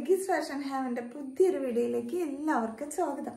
റിഗീസ് fashion ഹാവിൻ്റെ പുതിയൊരു വീഡിയോയിലേക്ക് എല്ലാവർക്കും സ്വാഗതം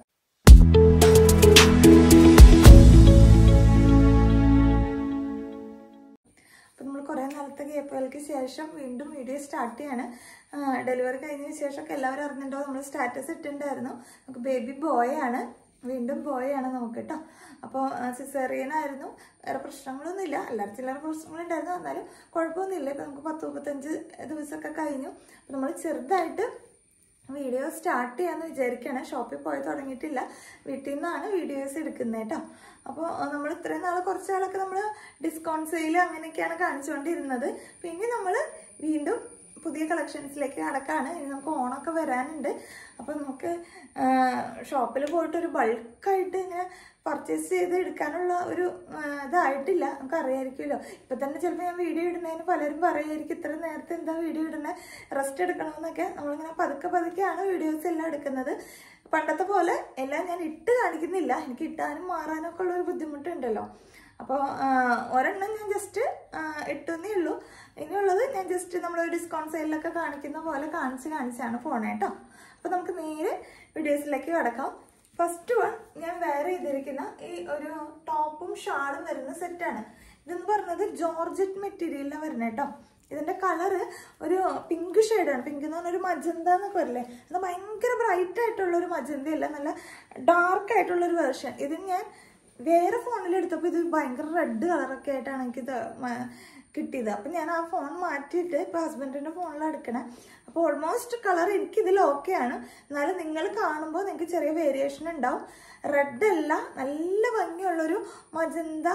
അപ്പം നമ്മൾ കുറേ നാളത്തെ ഗ്യാപ്പുകൾക്ക് ശേഷം വീണ്ടും വീഡിയോ സ്റ്റാർട്ട് ചെയ്യാണ് ഡെലിവറി കഴിഞ്ഞതിന് ശേഷമൊക്കെ എല്ലാവരും അറിഞ്ഞിട്ടുണ്ടോ നമ്മൾ സ്റ്റാറ്റസ് ഇട്ടിട്ടുണ്ടായിരുന്നു നമുക്ക് ബേബി ബോയ് ആണ് വീണ്ടും ബോയ് ആണ് നമുക്ക് കേട്ടോ അപ്പോൾ സിസേറിയനായിരുന്നു വേറെ പ്രശ്നങ്ങളൊന്നുമില്ല എല്ലാവരും ചില പ്രശ്നങ്ങളുണ്ടായിരുന്നു എന്നാലും കുഴപ്പമൊന്നുമില്ല ഇപ്പം നമുക്ക് പത്ത് മുപ്പത്തഞ്ച് ദിവസമൊക്കെ കഴിഞ്ഞു അപ്പം നമ്മൾ ചെറുതായിട്ട് വീഡിയോ സ്റ്റാർട്ട് ചെയ്യാന്ന് വിചാരിക്കുകയാണ് ഷോപ്പിൽ പോയി തുടങ്ങിയിട്ടില്ല വീട്ടിൽ നിന്നാണ് വീഡിയോസ് എടുക്കുന്നത് കേട്ടോ അപ്പോൾ നമ്മൾ ഇത്രയും നാൾ കുറച്ച് നാളൊക്കെ നമ്മൾ ഡിസ്കൗണ്ട് സെയിൽ അങ്ങനെയൊക്കെയാണ് കാണിച്ചുകൊണ്ടിരുന്നത് പിന്നെ നമ്മൾ വീണ്ടും പുതിയ കളക്ഷൻസിലേക്ക് കടക്കാണ് ഇനി നമുക്ക് ഓണമൊക്കെ വരാനുണ്ട് അപ്പോൾ നമുക്ക് ഷോപ്പിൽ പോയിട്ട് ഒരു ബൾക്കായിട്ട് ഇങ്ങനെ പർച്ചേസ് ചെയ്ത് എടുക്കാനുള്ള ഒരു ആ, ഇതായിട്ടില്ല നമുക്ക് അറിയാമായിരിക്കുമല്ലോ ഇപ്പം തന്നെ ചിലപ്പോൾ ഞാൻ വീഡിയോ ഇടുന്നതിന് പലരും പറയുമായിരിക്കും ഇത്ര നേരത്തെ എന്താ വീഡിയോ ഇടുന്നത് റെസ്റ്റ് എടുക്കണമെന്നൊക്കെ നമ്മളിങ്ങനെ പതുക്കെ പതുക്കെയാണ് വീഡിയോസ് എല്ലാം എടുക്കുന്നത് പണ്ടത്തെ പോലെ എല്ലാം ഞാൻ ഇട്ട് കാണിക്കുന്നില്ല എനിക്ക് ഇട്ടാനും മാറാനും ഒക്കെ ഉള്ള ഒരു ബുദ്ധിമുട്ടുണ്ടല്ലോ അപ്പോൾ ഒരെണ്ണം ഞാൻ ജസ്റ്റ് ഇട്ടുന്നേ ഉള്ളൂ ഇനിയുള്ളത് ഞാൻ ജസ്റ്റ് നമ്മൾ ഡിസ്കൗണ്ട് സെയിലൊക്കെ കാണിക്കുന്ന പോലെ കാണിച്ച് കാണിച്ചാണ് പോണേ കേട്ടോ അപ്പോൾ നമുക്ക് നേരെ വീഡിയോസിലേക്ക് കിടക്കാം ഫസ്റ്റ് വൺ ഞാൻ വെയർ ചെയ്തിരിക്കുന്ന ഈ ഒരു ടോപ്പും ഷാളും വരുന്ന സെറ്റാണ് ഇതെന്ന് പറഞ്ഞത് ജോർജറ്റ് മെറ്റീരിയലിലാണ് വരുന്നത് കേട്ടോ ഇതിന്റെ കളറ് ഒരു പിങ്ക് ഷെയ്ഡാണ് പിങ്ക് എന്ന് പറഞ്ഞ ഒരു മജന്ത എന്നൊക്കെ വരില്ലേ അത് ഭയങ്കര ബ്രൈറ്റ് ആയിട്ടുള്ള ഒരു മജന്തയല്ല നല്ല ഡാർക്ക് ആയിട്ടുള്ള ഒരു വേർഷൻ ഇത് ഞാൻ വേറെ ഫോണിൽ എടുത്തപ്പോൾ ഇത് ഭയങ്കര റെഡ് കളറൊക്കെ ആയിട്ടാണ് എനിക്കിത് മ- കിട്ടിയത് അപ്പം ഞാൻ ആ ഫോൺ മാറ്റിയിട്ട് ഇപ്പോൾ ഹസ്ബൻഡിൻ്റെ ഫോണിലാണ് എടുക്കണേ അപ്പോൾ ഓൾമോസ്റ്റ് കളർ എനിക്കിതിൽ ഓക്കെയാണ് എന്നാലും നിങ്ങൾ കാണുമ്പോൾ നിങ്ങൾക്ക് ചെറിയ വേരിയേഷൻ ഉണ്ടാവും റെഡ് അല്ല നല്ല ഭംഗിയുള്ളൊരു മജന്ത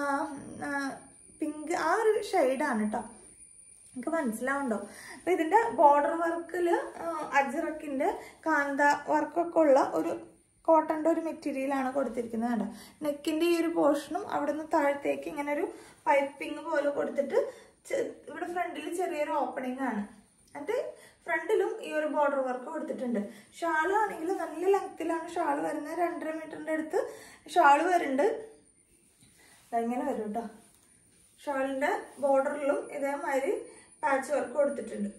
പിങ്ക് ആ ഒരു ഷെയ്ഡാണ് കേട്ടോ നിങ്ങൾക്ക് മനസ്സിലാവുണ്ടോ അപ്പൊ ഇതിന്റെ ബോർഡർ വർക്കിൽ അജ്രക്കിന്റെ കാന്ത വർക്കൊക്കെ ഉള്ള ഒരു കോട്ടന്റെ ഒരു മെറ്റീരിയലാണ് കൊടുത്തിരിക്കുന്നത് കണ്ടോ നെക്കിന്റെ ഈ ഒരു പോർഷനും അവിടെ നിന്ന് താഴത്തേക്ക് ഇങ്ങനെ ഒരു പൈപ്പിംഗ് പോലെ കൊടുത്തിട്ട് ചെ- ഇവിടെ ഫ്രണ്ടിൽ ചെറിയൊരു ഓപ്പണിംഗ് ആണ് എന്നിട്ട് ഫ്രണ്ടിലും ഈ ഒരു ബോർഡർ വർക്ക് കൊടുത്തിട്ടുണ്ട് ഷാൾ ആണെങ്കിൽ നല്ല ലെങ്ത്തിലാണ് ഷാൾ വരുന്നത് രണ്ടര മീറ്ററിന്റെ അടുത്ത് ഷാൾ വരുന്നുണ്ട് ഇങ്ങനെ വരും കേട്ടോ ഷാളിന്റെ ബോർഡറിലും ഇതേമാതിരി പാച്ച് വർക്ക് കൊടുത്തിട്ടുണ്ട്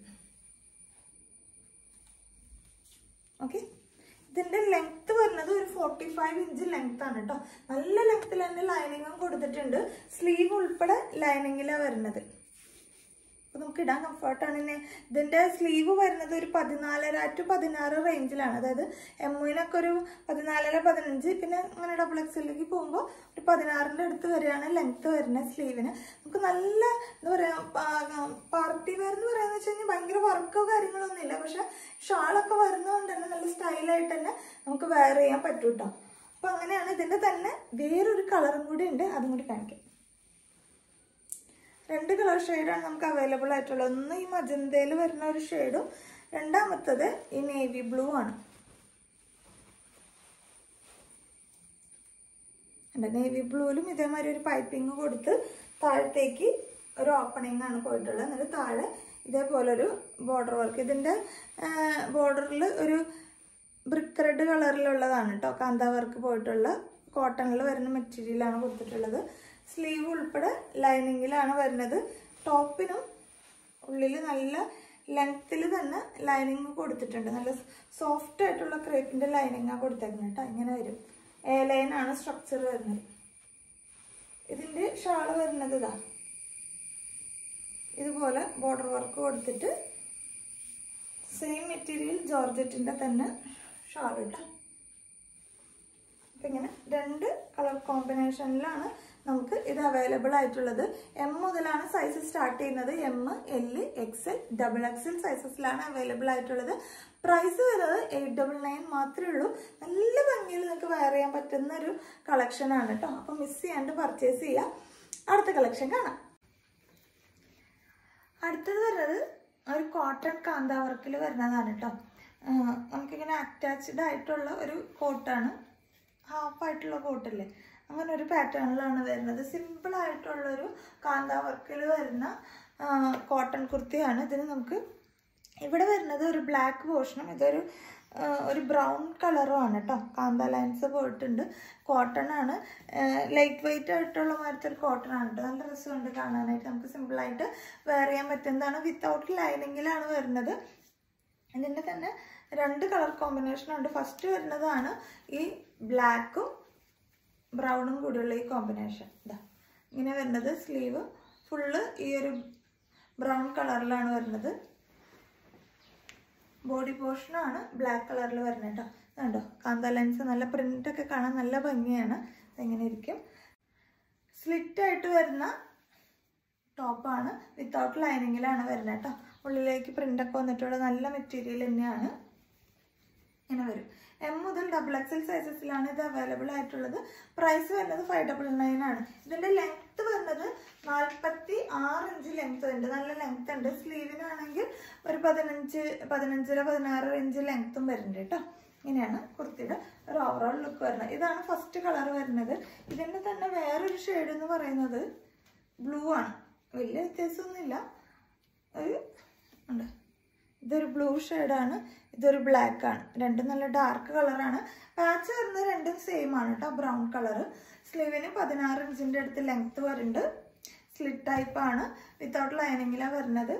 ഓക്കെ ഇതിന്റെ ലെങ്ത് വരുന്നത് ഒരു ഫോർട്ടി ഫൈവ് ഇഞ്ച് ലെങ്ത് ആണ് കേട്ടോ നല്ല ലെങ്ത്തിൽ തന്നെ ലൈനിങ്ങും കൊടുത്തിട്ടുണ്ട് സ്ലീവ് ഉൾപ്പെടെ ലൈനിങ്ങിലാണ് വരുന്നത് അപ്പൊ നമുക്ക് ഇടാൻ കംഫർട്ടാണ് ഇനി ഇതിന്റെ സ്ലീവ് വരുന്നത് ഒരു പതിനാലര ടു പതിനാറ് റേഞ്ചിലാണ് അതായത് എമ്മിനൊക്കെ ഒരു പതിനാലര പതിനഞ്ച് പിന്നെ അങ്ങനെ ഡബിൾ എക്സിലേക്ക് പോകുമ്പോൾ ഒരു പതിനാറിന്റെ അടുത്ത് വരെയാണ് ലെങ്ത് വരുന്നത് സ്ലീവിന് നമുക്ക് നല്ല എന്താ പറയാ പാർട്ടി വെയർ എന്ന് പറയാന്ന് വെച്ച് കഴിഞ്ഞാൽ ഭയങ്കര വർക്കോ കാര്യങ്ങളോ ഒന്നും ഇല്ല പക്ഷെ ഷാളൊക്കെ വരുന്നതുകൊണ്ട് തന്നെ നല്ല സ്റ്റൈലായിട്ട് തന്നെ നമുക്ക് വെയർ ചെയ്യാൻ പറ്റും കേട്ടോ അപ്പൊ അങ്ങനെയാണ് ഇതിന്റെ തന്നെ വേറൊരു കളറും കൂടി ഉണ്ട് അതും കൂടി കാണിക്കാം രണ്ട് കളർ ഷെയ്ഡാണ് നമുക്ക് അവൈലബിൾ ആയിട്ടുള്ളത് ഒന്ന് ഈ മജന്തയിൽ വരുന്ന ഒരു ഷെയ്ഡും രണ്ടാമത്തത് ഈ നേവി ബ്ലൂ ആണ് നേവി ബ്ലൂവിലും ഇതേമാതിരി ഒരു പൈപ്പിംഗ് കൊടുത്ത് താഴത്തേക്ക് ഒരു ഓപ്പണിംഗ് ആണ് പോയിട്ടുള്ളത് എന്നിട്ട് താഴെ ഇതേപോലെ ഒരു ബോർഡർ വർക്ക് ഇതിൻ്റെ ബോർഡറിൽ ഒരു ബ്രിക്ക് റെഡ് കളറിലുള്ളതാണ് കേട്ടോ കാന്ത വർക്ക് പോയിട്ടുള്ള കോട്ടണിൽ വരുന്ന മെറ്റീരിയലാണ് കൊടുത്തിട്ടുള്ളത് സ്ലീവ് ഉൾപ്പെടെ ലൈനിങ്ങിലാണ് വരുന്നത് ടോപ്പിനും ഉള്ളിൽ നല്ല ലെങ്ത്തിൽ തന്നെ ലൈനിങ് കൊടുത്തിട്ടുണ്ട് നല്ല സോഫ്റ്റ് ആയിട്ടുള്ള ക്രേപ്പിന്റെ ലൈനിങ്ങാണ് കൊടുത്തേക്കുന്നത് കേട്ടോ ഇങ്ങനെ വരും എ ലൈനാണ് സ്ട്രക്ചർ വരുന്നത് ഇതിന്റെ ഷാള് വരുന്നത് ഇതാ ഇതുപോലെ ബോർഡർ വർക്ക് കൊടുത്തിട്ട് സെയിം മെറ്റീരിയൽ ജോർജറ്റിന്റെ തന്നെ ഷാൾ ഇട്ടാം അപ്പം ഇങ്ങനെ രണ്ട് കളർ കോമ്പിനേഷനിലാണ് നമുക്ക് ഇത് അവൈലബിൾ ആയിട്ടുള്ളത് എം മുതലാണ് സൈസ് സ്റ്റാർട്ട് ചെയ്യുന്നത് M L X double XL സൈസസിലാണ് അവൈലബിൾ ആയിട്ടുള്ളത് പ്രൈസ് വരുന്നത് എയ്റ്റ് ഡബിൾ നയൻ മാത്രമേ ഉള്ളൂ നല്ല ഭംഗിയിൽ നിങ്ങൾക്ക് വെയർ ചെയ്യാൻ പറ്റുന്ന ഒരു കളക്ഷൻ ആണ് കേട്ടോ അപ്പം മിസ് ചെയ്യാണ്ട് പർച്ചേസ് ചെയ്യാം അടുത്ത കളക്ഷൻ കാണാം അടുത്തത് വരുന്നത് ഒരു കോട്ടൺ കാന്ത വർക്കിൽ വരുന്നതാണ് കേട്ടോ ആഹ് നമുക്കിങ്ങനെ അറ്റാച്ച്ഡ് ആയിട്ടുള്ള ഒരു കോട്ടാണ് ഹാഫ് ആയിട്ടുള്ള കോട്ടല്ലേ അങ്ങനെ ഒരു പാറ്റേണിലാണ് വരുന്നത് സിമ്പിൾ ആയിട്ടുള്ളൊരു കാന്ത വർക്കിൽ വരുന്ന കോട്ടൺ കുർത്തിയാണ് ഇതിന് നമുക്ക് ഇവിടെ വരുന്നത് ഒരു ബ്ലാക്ക് പോർഷനും ഇതൊരു ആ, ഒരു ബ്രൗൺ കളറും ആണ് കേട്ടോ കാന്ത ലൈൻസ് പോയിട്ടുണ്ട് കോട്ടൺ ആണ് ലൈറ്റ് വെയിറ്റ് ആയിട്ടുള്ള മാതിരത്തെ ഒരു കോട്ടൺ ആണ് കേട്ടോ നല്ല രസമുണ്ട് കാണാനായിട്ട് നമുക്ക് സിമ്പിളായിട്ട് വെയർ ചെയ്യാൻ പറ്റുന്നതാണ് വിത്തൗട്ട് ലൈനിങ്ങിലാണ് വരുന്നത് ഇതിൻ്റെ തന്നെ രണ്ട് കളർ കോമ്പിനേഷൻ ഉണ്ട് ഫസ്റ്റ് വരുന്നതാണ് ഈ ബ്ലാക്കും ബ്രൗണും കൂടിയുള്ള ഈ കോമ്പിനേഷൻ ഇതാ ഇങ്ങനെ വരുന്നത് സ്ലീവ് ഫുള്ള് ഈ ഒരു ബ്രൗൺ കളറിലാണ് വരുന്നത് ബോഡി പോർഷനാണ് ബ്ലാക്ക് കളറിൽ വരുന്നത് കേട്ടോ കണ്ടോ കാന്ത ലെൻസ് നല്ല പ്രിൻ്റൊക്കെ കാണാൻ നല്ല ഭംഗിയാണ് ഇതെങ്ങനെ ഇരിക്കും സ്ലിറ്റ് ആയിട്ട് വരുന്ന ടോപ്പാണ് വിത്തൗട്ട് ലൈനിങ്ങിലാണ് വരുന്നത് കേട്ടോ ഉള്ളിലേക്ക് പ്രിൻ്റൊക്കെ വന്നിട്ടുള്ള നല്ല മെറ്റീരിയൽ തന്നെയാണ് ഇങ്ങനെ വരും എം മുതൽ ഡബിൾ എക്സൽ സൈസസിലാണ് ഇത് അവൈലബിൾ ആയിട്ടുള്ളത് പ്രൈസ് വരുന്നത് ഫൈവ് ഡബിൾ നയൻ ആണ് ഇതിന്റെ ലെങ്ത് വരുന്നത് നാൽപ്പത്തി ആറ് ഇഞ്ച് ലെങ്ത് ഉണ്ട് നല്ല ലെങ്ത് ഉണ്ട് സ്ലീവിനാണെങ്കിൽ ഒരു പതിനഞ്ച് പതിനഞ്ചര പതിനാറ് ഇഞ്ച് ലെങ്ത്തും വരുന്നുണ്ട് കേട്ടോ ഇങ്ങനെയാണ് കുർത്തിയുടെ ഒരു ഓവറോൾ ലുക്ക് വരുന്നത് ഇതാണ് ഫസ്റ്റ് കളർ വരുന്നത് ഇതിന്റെ തന്നെ വേറൊരു ഷെയ്ഡ് എന്ന് പറയുന്നത് ബ്ലൂ ആണ് വലിയ വ്യത്യാസമൊന്നുമില്ല ഒരു ഉണ്ട് ഇതൊരു ബ്ലൂ ഷെയ്ഡാണ് ഇതൊരു ബ്ലാക്ക് ആണ് രണ്ടും നല്ല ഡാർക്ക് കളറാണ് പാച്ച് വരുന്നത് രണ്ടും സെയിം ആണ് കേട്ടോ ബ്രൗൺ കളർ സ്ലീവിന് പതിനാറ് ഇഞ്ചിൻ്റെ അടുത്ത് ലെങ്ത് വരുന്നുണ്ട് സ്ലിറ്റ് ടൈപ്പ് ആണ് വിത്തൗട്ട് ലൈനിങ്ങിലാണ് വരുന്നത്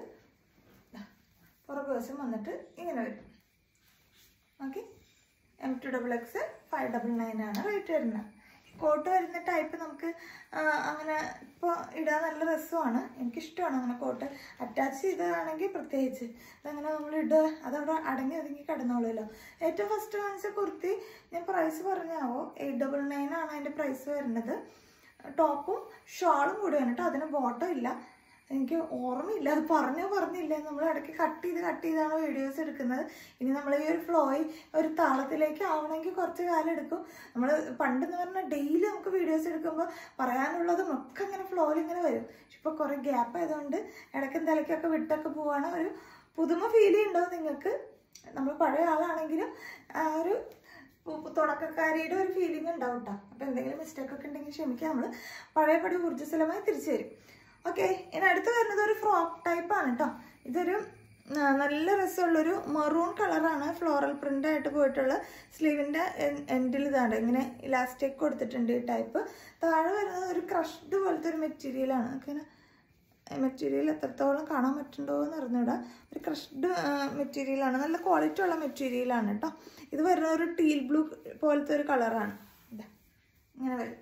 പുറകു വശം വന്നിട്ട് ഇങ്ങനെ വരും okay M to double X five double nine ആണ് റേറ്റ് വരുന്നത് കോട്ട് വരുന്ന ടൈപ്പ് നമുക്ക് ആ, അങ്ങനെ ഇപ്പോൾ ഇടാൻ നല്ല രസമാണ് എനിക്കിഷ്ടമാണ് അങ്ങനെ കോട്ട് അറ്റാച്ച് ചെയ്തതാണെങ്കിൽ പ്രത്യേകിച്ച് അതങ്ങനെ നമ്മൾ ഇടുക അതവിടെ അടങ്ങി ഒതുങ്ങി കിടന്നോളുമല്ലോ ഏറ്റവും ഫസ്റ്റ് കാണിച്ച കുർത്തി ഞാൻ പ്രൈസ് പറഞ്ഞാവോ എയ്റ്റ് ഡബിൾ നയൻ ആണ് അതിൻ്റെ പ്രൈസ് വരുന്നത് ടോപ്പും ഷാളും കൂടിയാണ് കേട്ടോ അതിന് ബോട്ടം ഇല്ല എനിക്ക് ഓർമ്മയില്ല അത് പറഞ്ഞോ പറഞ്ഞില്ല നമ്മൾ ഇടയ്ക്ക് കട്ട് ചെയ്ത് കട്ട് ചെയ്താണ് വീഡിയോസ് എടുക്കുന്നത് ഇനി നമ്മൾ ഈ ഒരു ഫ്ലോയി ഒരു താളത്തിലേക്ക് ആവണമെങ്കിൽ കുറച്ച് കാലം എടുക്കും നമ്മൾ പണ്ടെന്ന് പറഞ്ഞാൽ ഡെയിലി നമുക്ക് വീഡിയോസ് എടുക്കുമ്പോൾ പറയാനുള്ളതും ഒക്കെ ഇങ്ങനെ ഫ്ലോയിൽ ഇങ്ങനെ വരും ഇപ്പോൾ കുറേ ഗ്യാപ്പ് ആയതുകൊണ്ട് ഇടയ്ക്കും തലയ്ക്കൊക്കെ വിട്ടൊക്കെ പോവാണ് ഒരു പുതുമ ഫീൽ ചെയ്യുന്നുണ്ടോ നിങ്ങൾക്ക് നമ്മൾ പഴയ ആളാണെങ്കിലും ആ ഒരു പു- തുടക്കക്കാരിയുടെ ഒരു ഫീലിംഗ് ഉണ്ടാവും കേട്ടോ അപ്പോൾ എന്തെങ്കിലും മിസ്റ്റേക്ക് ഒക്കെ ഉണ്ടെങ്കിൽ ക്ഷമിക്കാം നമ്മൾ പഴയപടി ഊർജ്ജസ്വലമായി തിരിച്ചു വരും ഓക്കെ ഇനി അടുത്ത് വരുന്നത് ഒരു ഫ്രോക്ക് ടൈപ്പ് ആണ് കേട്ടോ ഇതൊരു ആ, നല്ല രസമുള്ളൊരു മെറൂൺ കളറാണ് ഫ്ലോറൽ പ്രിൻ്റ് ആയിട്ട് പോയിട്ടുള്ള സ്ലീവിൻ്റെ എൻഡിൽ ഇതാണ് ഇങ്ങനെ ഇലാസ്റ്റിക് കൊടുത്തിട്ടുണ്ട് ഈ ടൈപ്പ് താഴെ വരുന്നത് ഒരു ക്രഷ്ഡ് പോലത്തെ ഒരു മെറ്റീരിയലാണ് ഇങ്ങനെ മെറ്റീരിയൽ എത്രത്തോളം കാണാൻ പറ്റുന്നുണ്ടോ എന്ന് അറിഞ്ഞൂടാ ഒരു ക്രഷ്ഡ് മെറ്റീരിയലാണ് നല്ല ക്വാളിറ്റി ഉള്ള മെറ്റീരിയലാണ് കേട്ടോ ഇത് വരുന്ന ഒരു ടീൽ ബ്ലൂ പോലത്തെ ഒരു കളറാണ് ഇതാ ഇങ്ങനെ വരും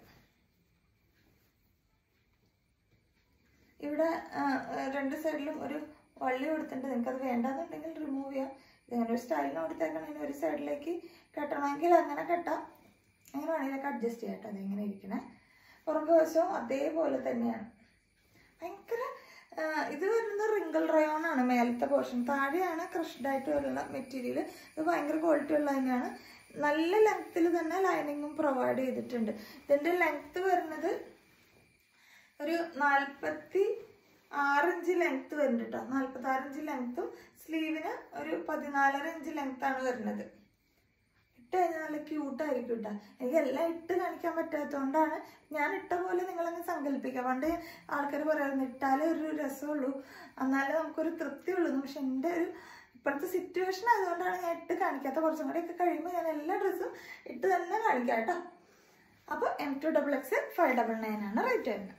ഇവിടെ ആ, ആ, രണ്ട് സൈഡിലും ഒരു വള്ളി കൊടുത്തിട്ടുണ്ട് നിങ്ങൾക്ക് അത് വേണ്ടാന്നുണ്ടെങ്കിൽ റിമൂവ് ചെയ്യാം ഇതിങ്ങനെ ഒരു സ്റ്റൈലിന് കൊടുത്തേക്കണതിന് ഒരു സൈഡിലേക്ക് കെട്ടണമെങ്കിൽ അങ്ങനെ കെട്ടാം അങ്ങനെ വേണമെങ്കിലൊക്കെ അഡ്ജസ്റ്റ് ചെയ്യാം കേട്ടോ അതിങ്ങനെ ഇരിക്കണേ പുറകു വശവും അതേപോലെ തന്നെയാണ് ഭയങ്കര ആ, ഇത് വരുന്നത് റിങ്കിൾ റയോൺ ആണ് മേലത്തെ പോർഷൻ താഴെയാണ് ക്രഷ്ഡ് ആയിട്ട് വരുന്ന മെറ്റീരിയൽ ഇത് ഭയങ്കര ക്വാളിറ്റി ഉള്ള തന്നെയാണ് നല്ല ലെങ്ത്തിൽ തന്നെ ലൈനിങ്ങും പ്രൊവൈഡ് ചെയ്തിട്ടുണ്ട് ഇതിൻ്റെ ലെങ്ത്ത് വരുന്നത് ഒരു നാൽപ്പത്തി ആറ് ഇഞ്ച് ലെങ്ത് വരുന്നുണ്ട് കേട്ടോ നാൽപ്പത്തി ആറ് ഇഞ്ച് ലെങ്ത്തും സ്ലീവിന് ഒരു പതിനാലര ഇഞ്ച് ലെങ്ത്താണ് വരുന്നത് ഇട്ട് കഴിഞ്ഞാൽ നല്ല ക്യൂട്ടായിരിക്കും കേട്ടോ എനിക്ക് എല്ലാം ഇട്ട് കാണിക്കാൻ പറ്റാത്തതുകൊണ്ടാണ് ഞാൻ ഇട്ട പോലെ നിങ്ങളങ്ങ് സങ്കല്പിക്കുക പണ്ട് ആൾക്കാർ പറയാറുണ്ട് ഇട്ടാലേ ഒരു രസമുള്ളൂ എന്നാലേ നമുക്കൊരു തൃപ്തിയുള്ളൂ പക്ഷെ എൻ്റെ ഒരു ഇപ്പോഴത്തെ സിറ്റുവേഷൻ ആയതുകൊണ്ടാണ് ഞാൻ ഇട്ട് കാണിക്കാത്ത കുറച്ചും കൂടെയൊക്കെ കഴിയുമ്പോൾ ഞാൻ എല്ലാ ഡ്രസ്സും ഇട്ട് തന്നെ കാണിക്കാം കേട്ടോ അപ്പോൾ M to double X five double nine ആണ് റേറ്റ് വരുന്നത്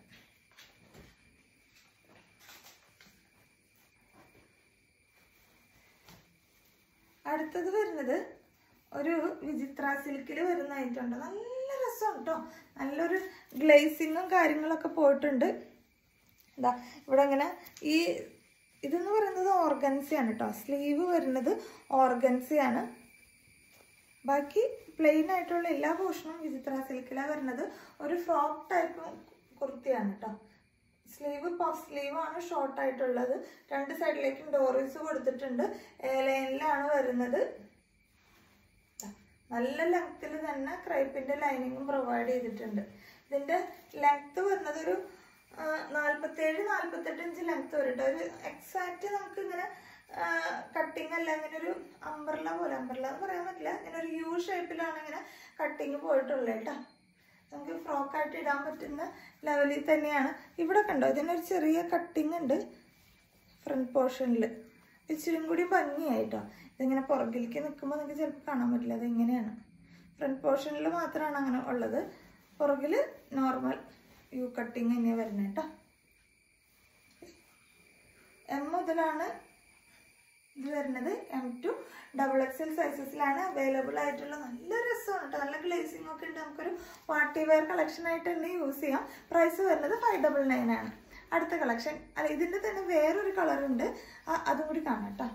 അടുത്തത് വരുന്നത് ഒരു വിചിത്ര സിൽക്കിൽ വരുന്ന ഐറ്റം ഉണ്ട് നല്ല രസം കേട്ടോ നല്ലൊരു ഗ്ലേസിങ്ങും കാര്യങ്ങളൊക്കെ പോയിട്ടുണ്ട് എന്താ ഇവിടെ ഇങ്ങനെ ഈ ഇതെന്ന് പറയുന്നത് ഓർഗൻസിയാണ് കേട്ടോ സ്ലീവ് വരുന്നത് ഓർഗൻസിയാണ് ബാക്കി പ്ലെയിൻ ആയിട്ടുള്ള എല്ലാ പോർഷനും വിചിത്ര സിൽക്കിലാണ് വരുന്നത് ഒരു ഫ്രോക്ക് ടൈപ്പ് കുർത്തിയാണ് കേട്ടോ സ്ലീവ് പഫ് സ്ലീവ് ആണ് ഷോർട്ട് ആയിട്ടുള്ളത് രണ്ട് സൈഡിലേക്കും ഡോറീസ് കൊടുത്തിട്ടുണ്ട് ലൈനിലാണ് വരുന്നത് ദാ, നല്ല ലെങ്ത്തിൽ തന്നെ ക്രൈപ്പിന്റെ ലൈനിങ്ങും പ്രൊവൈഡ് ചെയ്തിട്ടുണ്ട് ഇതിന്റെ ലെങ്ത് വരുന്നത് ഒരു നാല്പത്തേഴ് നാല്പത്തെട്ട് ഇഞ്ച് ലെങ്ത് വരും ഒരു എക്സാക്റ്റ് നമുക്ക് ഇങ്ങനെ കട്ടിങ് അല്ല ഇങ്ങനെ ഒരു അമ്പർല പോലെ അമ്പർല എന്ന് പറയാൻ പറ്റില്ല ഇങ്ങനെ ഒരു യു ഷേപ്പിലാണ് ഇങ്ങനെ കട്ടിങ് പോയിട്ടുള്ളത് കേട്ടോ നമുക്ക് ഫ്രോക്കായിട്ട് ഇടാൻ പറ്റുന്ന ലെവലിൽ തന്നെയാണ് ഇവിടെ കണ്ടോ ഇതിനൊരു ചെറിയ കട്ടിങ് ഉണ്ട് ഫ്രണ്ട് പോർഷനിൽ ഇച്ചിരി കൂടി ഭംഗിയായിട്ടോ ഇതിങ്ങനെ പുറകിലേക്ക് നിൽക്കുമ്പോൾ നിങ്ങൾക്ക് ചിലപ്പോൾ കാണാൻ പറ്റില്ല അത് ഇങ്ങനെയാണ് ഫ്രണ്ട് പോർഷനിൽ മാത്രമാണ് അങ്ങനെ ഉള്ളത് പുറകിൽ നോർമൽ യു കട്ടിങ് തന്നെയാണ് വരുന്നത് കേട്ടോ എം മുതലാണ് ഇത് വരുന്നത് എം ടു ഡബിൾ എക്സൽ സൈസസിലാണ് അവൈലബിൾ ആയിട്ടുള്ള നല്ല രസമാണ് കേട്ടോ നല്ല ഗ്ലേസിംഗ് ഒക്കെ ഉണ്ട് നമുക്കൊരു പാർട്ടി വെയർ കളക്ഷൻ ആയിട്ട് തന്നെ യൂസ് ചെയ്യാം പ്രൈസ് വരുന്നത് ഫൈവ് ഡബിൾ നയൻ ആണ് അടുത്ത കളക്ഷൻ അല്ല ഇതിൻ്റെ തന്നെ വേറൊരു കളർ ഉണ്ട് ആ- അതും കൂടി കാണാം കേട്ടോ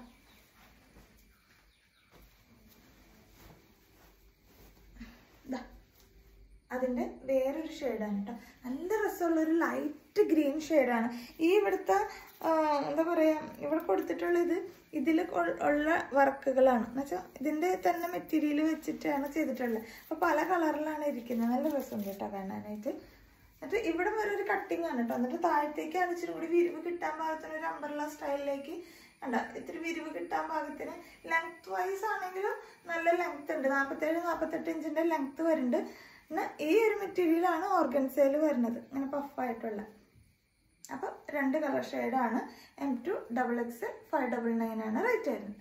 ദാ അതിൻ്റെ വേറൊരു ഷെയ്ഡാണ് കേട്ടോ നല്ല രസമുള്ള ഒരു ലൈറ്റ് ഗ്രീൻ ഷെയ്ഡാണ് ഈ ഇവിടുത്തെ ആ, എന്താ പറയുക ഇവിടെ കൊടുത്തിട്ടുള്ള ഇത് ഇതിൽ ഉള്ള വർക്കുകളാണ് എന്ന് വെച്ചാൽ ഇതിൻ്റെ തന്നെ മെറ്റീരിയൽ വെച്ചിട്ടാണ് ചെയ്തിട്ടുള്ളത് അപ്പോൾ പല കളറിലാണ് ഇരിക്കുന്നത് നല്ല രസമുണ്ട് കേട്ടോ കാണാനായിട്ട് എന്നിട്ട് ഇവിടെ വരെ ഒരു കട്ടിങ് ആണ് കേട്ടോ എന്നിട്ട് താഴത്തേക്കാണ് ഇച്ചിരി കൂടി വിരിവ് കിട്ടാൻ പാകത്തിന് ഒരു അമ്പർല സ്റ്റൈലിലേക്ക് കണ്ട ഇത്തിരി വിരിവ് കിട്ടാൻ പാകത്തിന് ലെങ്ത് വൈസ് ആണെങ്കിലും നല്ല ലെങ്ത് ഉണ്ട് നാൽപ്പത്തേഴ് നാൽപ്പത്തെട്ട് ഇഞ്ചിന്റെ ലെങ്ത് വരുന്നുണ്ട് പിന്നെ ഈ ഒരു മെറ്റീരിയലാണ് ഓർഗൻസയിൽ വരുന്നത് ഇങ്ങനെ പഫായിട്ടുള്ള അപ്പം രണ്ട് കളർ ഷെയ്ഡാണ് M to double X five double nine ആണ് റേറ്റ് വരുന്നത്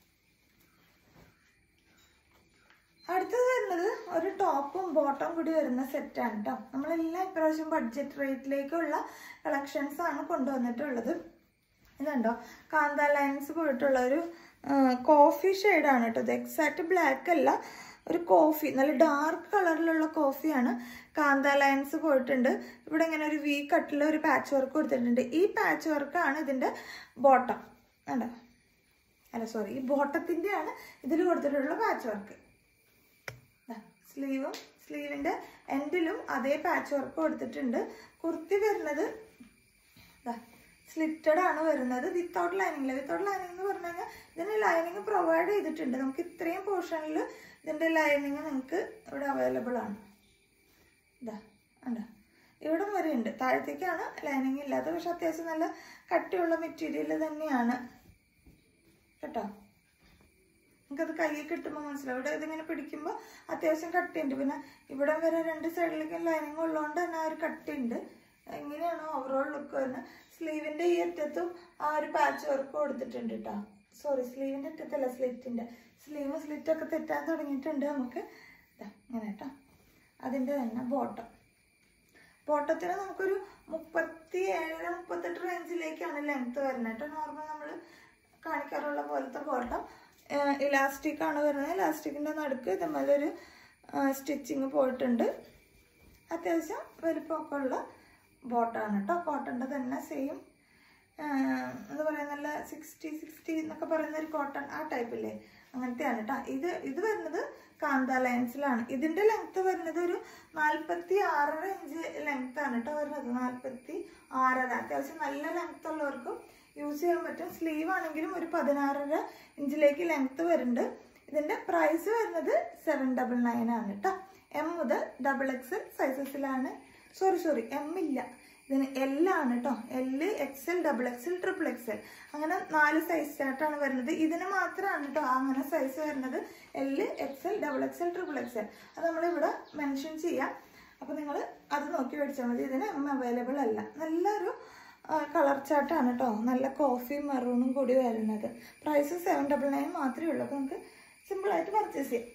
അടുത്തത് വരുന്നത് ഒരു ടോപ്പും ബോട്ടം കൂടി വരുന്ന സെറ്റാണ് കേട്ടോ നമ്മളെല്ലാം ഇപ്രാവശ്യം ബഡ്ജറ്റ് റേറ്റിലേക്കുള്ള കളക്ഷൻസ് ആണ് കൊണ്ടുവന്നിട്ടുള്ളത് ഇതുണ്ടോ കാന്ത ലൈൻസ് പോയിട്ടുള്ള ഒരു കോഫി ഷെയ്ഡാണ് കേട്ടോ ഇത് എക്സാക്റ്റ് ബ്ലാക്ക് അല്ല ഒരു കോഫി നല്ല ഡാർക്ക് കളറിലുള്ള കോഫിയാണ് കാന്ത ലൈൻസ് പോയിട്ടുണ്ട് ഇവിടെ ഇങ്ങനെ ഒരു വി കട്ടിൽ ഒരു പാച്ച് വർക്ക് കൊടുത്തിട്ടുണ്ട് ഈ പാച്ച് വർക്കാണ് ഇതിൻ്റെ ബോട്ടം കണ്ടോ അല്ല സോറി ഈ ബോട്ടത്തിൻ്റെയാണ് ഇതിൽ കൊടുത്തിട്ടുള്ള പാച്ച് വർക്ക് സ്ലീവും സ്ലീവിൻ്റെ എൻഡിലും അതേ പാച്ച് വർക്ക് കൊടുത്തിട്ടുണ്ട് കുർത്തി വരുന്നത് സ്ലിറ്റഡ് ആണ് വരുന്നത് വിത്തൗട്ട് ലൈനിങ്ങിൽ വിത്തൗട്ട് ലൈനിങ് എന്ന് പറഞ്ഞു കഴിഞ്ഞാൽ ഇതിന് ലൈനിങ് പ്രൊവൈഡ് ചെയ്തിട്ടുണ്ട് നമുക്ക് ഇത്രയും പോർഷനിൽ ഇതിൻ്റെ ലൈനിങ് നിങ്ങൾക്ക് ഇവിടെ അവൈലബിൾ ആണ് ഇതാ ഉണ്ടോ ഇവിടം വരെ ഉണ്ട് താഴത്തേക്കാണ് ലൈനിങ് ഇല്ലാത്തത് പക്ഷെ അത്യാവശ്യം നല്ല കട്ടിയുള്ള മെറ്റീരിയൽ തന്നെയാണ് കേട്ടോ നമുക്കത് കയ്യിൽ കിട്ടുമ്പോൾ മനസ്സിലാവും ഇവിടെ ഇതിങ്ങനെ പിടിക്കുമ്പോൾ അത്യാവശ്യം കട്ടിയുണ്ട് പിന്നെ ഇവിടെ വരെ രണ്ട് സൈഡിലേക്കും ലൈനിങ് ഉള്ളതുകൊണ്ട് തന്നെ ആ ഒരു കട്ടിയുണ്ട് എങ്ങനെയാണ് ഓവറോൾ ലുക്ക് വരുന്നത് സ്ലീവിൻ്റെ ഈ അറ്റത്തും ആ ഒരു പാച്ച് വർക്ക് കൊടുത്തിട്ടുണ്ട് കേട്ടോ സോറി സ്ലീവിൻ്റെ അറ്റത്തല്ല സ്ലിറ്റിൻ്റെ സ്ലീവ് സ്ലിറ്റൊക്കെ തെറ്റാൻ തുടങ്ങിയിട്ടുണ്ട് നമുക്ക് ഇതാ ഇങ്ങനെ കേട്ടോ അതിൻ്റെ തന്നെ ബോട്ടം ബോട്ടത്തിന് നമുക്കൊരു മുപ്പത്തി ഏഴ് മുപ്പത്തെട്ട് റേഞ്ചിലേക്കാണ് ലെങ്ത് വരുന്നത് കേട്ടോ നോർമൽ നമ്മൾ കാണിക്കാറുള്ള പോലത്തെ ബോട്ടം ഇലാസ്റ്റിക് ആണ് വരുന്നത് ഇലാസ്റ്റിക്കിൻ്റെ നടുക്ക് ഇതുപോലെ ഒരു സ്റ്റിച്ചിങ് പോയിട്ടുണ്ട് അത്യാവശ്യം വലിപ്പമൊക്കെ ഉള്ള ബോട്ടാണ് കേട്ടോ കോട്ടൻ്റെ തന്നെ സെയിം എന്താ പറയുക നല്ല സിക്സ്റ്റി സിക്സ്റ്റി എന്നൊക്കെ പറയുന്ന ഒരു കോട്ടൺ ആ ടൈപ്പില്ലേ അങ്ങനത്തെയാണ് കേട്ടോ ഇത് ഇത് വരുന്നത് കാന്ത ലൈൻസിലാണ് ഇതിൻ്റെ ലെങ്ത് വരുന്നത് ഒരു നാൽപ്പത്തി ആറര ഇഞ്ച് ലെങ്ത് ആണ് കേട്ടോ വരുന്നത് നാൽപ്പത്തി ആറര അത്യാവശ്യം നല്ല ലെങ്ത് ഉള്ളവർക്കും യൂസ് ചെയ്യാൻ പറ്റും സ്ലീവ് ആണെങ്കിലും ഒരു പതിനാറര ഇഞ്ചിലേക്ക് ലെങ്ത് വരുന്നുണ്ട് ഇതിൻ്റെ പ്രൈസ് വരുന്നത് സെവൻ ഡബിൾ നയൻ ആണ് കേട്ടോ എം മുതൽ ഡബിൾ എക്സ് സൈസസിലാണ് സോറി സോറി എം ഇല്ല ഇതിന് എൽ ആണ് കേട്ടോ L X L double X L triple X L അങ്ങനെ നാല് സൈസ് ചാർട്ടാണ് വരുന്നത് ഇതിന് മാത്രമാണ് കേട്ടോ അങ്ങനെ സൈസ് വരുന്നത് L X L double X L triple X L അത് നമ്മളിവിടെ മെൻഷൻ ചെയ്യാം അപ്പോൾ നിങ്ങൾ അത് നോക്കി മേടിച്ചാൽ മതി ഇതിന് എം അവൈലബിൾ അല്ല നല്ലൊരു കളർ ചാർട്ടാണ് കേട്ടോ നല്ല കോഫി മെറൂണും കൂടി വരുന്നത് പ്രൈസ് സെവൻ ഡബിൾ നയൻ മാത്രമേ ഉള്ളൂ അപ്പോൾ നമുക്ക് സിമ്പിളായിട്ട് പർച്ചേസ് ചെയ്യാം